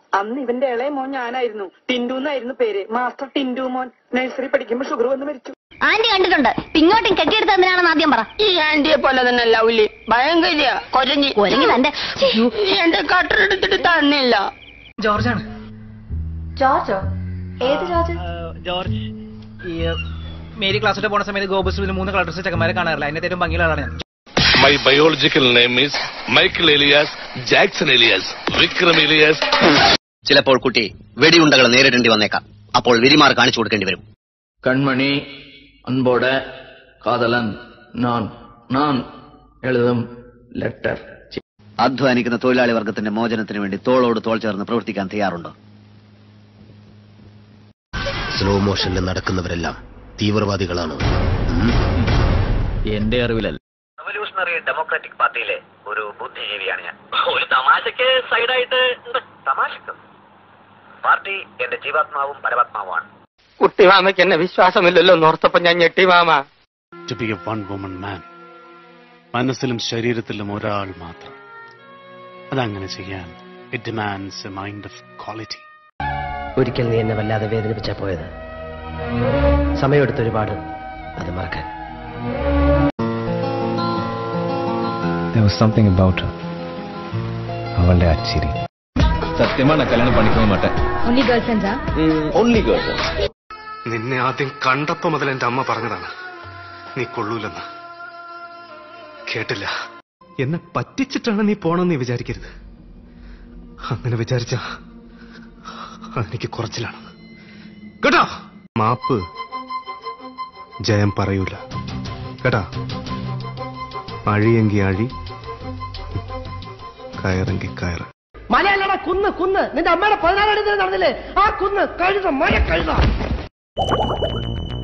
അന്ന് ഇവന്റെ ഇളയ മോൻ ഞാനായിരുന്നു ടിൻഡു എന്നായിരുന്നു പേര് മാസ്റ്റർ ടിൻഡു മോൻ നഴ്സറി പഠിക്കുമ്പോ ഷുഗർ വന്ന് മരിച്ചു ആന്റി കണ്ടിട്ടുണ്ട് ഇങ്ങോട്ടും കെട്ടിയെടുത്ത് എന്തിനാണെന്ന് ആദ്യം പറ ഈ ആന്റിയെ പോലെ തന്നെ ലൗലി ഭയങ്കര കൊരഞ്ഞി ഒരങ്ങി തന്റെ എന്റെ കട്ടറെടുത്തിട്ട് തന്നില്ല ജോർജാണ് ജോർജോ ഏത് ജോർജ് ജോർജ് ഈ മേരി ക്ലാസ്സിൽ പോണ സമയത്ത് ഗോബസ്റ്റിൽ മൂന്ന് കളർ ചെക്കന്മാരെ കാണാറില്ല അതിന്റെ ഏറ്റവും ഭംഗിയുള്ള ആളാണ് ഞാൻ My biological name is Michael Elias Jackson Elias Vikram Elias ചിലപ്പോൾ കുട്ടി വെടിയുണ്ടകൾ നേരിടേണ്ടി വന്നേക്കാം അപ്പോൾ വിരിമാർ കാണിച്ചു കൊടുക്കേണ്ടി വരും கண்மணி அன்போட காதலன் நான் நான் எழுதும் லெட்டர் അധ്വാനിക്കുന്ന തൊഴിലാളി വർഗത്തിന്റെ മോചനത്തിന് വേണ്ടി തോളോട് തോൾ ചേർന്ന് പ്രവർത്തിക്കാൻ തയ്യാറുണ്ടോ സ്ലോ മോഷനിൽ നടക്കുന്നവരെല്ലാം തീവ്രവാദികളാണ് എന്റെ അറിവിലല്ല റവല്യൂഷണറി ഡെമോക്രാറ്റിക് പാർട്ടിയിലെ ഒരു ബുദ്ധിജീവിയാണ് ഞാൻ ഒരു തമാശക്ക് സൈഡായിട്ട് തമാശക്ക് പാർട്ടി എന്റെ ജീവാത്മാവും പരമാത്മാവുമാണ് കുട്ടിമാമയ്ക്ക് എന്നെ വിശ്വാസമില്ലല്ലോ നോർത്തപ്പോ ഞാൻ ഞെട്ടി മാമ To be a one woman man മനസ്സിലും ശരീരത്തിലും ഒരാൾ മാത്രം അതങ്ങനെ ചെയ്യാൻ it demands a mind of quality ഒരിക്കൽ നീ എന്നെ വല്ലാതെ വേദനിപ്പിച്ചാ പോയത് സമയമെടുത്ത് ഒരുപാട് അത് മറക്കാൻ There was something about her. അവളുടെ ആ ചിരി സത്യമാണ് കല്യാണം പണിക്കാൻ മാട്ടെ ഓൺലി ഗേൾ ഫ്രണ്ട്സാ ഓൺലി ഗേൾ നിന്നെ ആദ്യം കണ്ടപ്പോ മുതൽ എന്റെ അമ്മ പറഞ്ഞതാണ് നീ കൊള്ളൂലെന്ന് കേട്ടില്ല എന്നെ പറ്റിച്ചിട്ടാണ് നീ പോണെന്ന് നീ വിചാരിക്കരുത് അങ്ങനെ വിചാരിച്ച അതെനിക്ക് കുറച്ചിലാണ് കേട്ടോ മാപ്പ് ജയം പറയൂല കേട്ടാ അഴിയെങ്കി അഴി കയറെങ്കി കയറ് മലയല്ലട കുന്ന് കുന്ന് നിന്റെ അമ്മയുടെ പതിനാലാം തീയതി നടന്നില്ലേ ആ കുന്ന് കഴുത മഴ കഴുത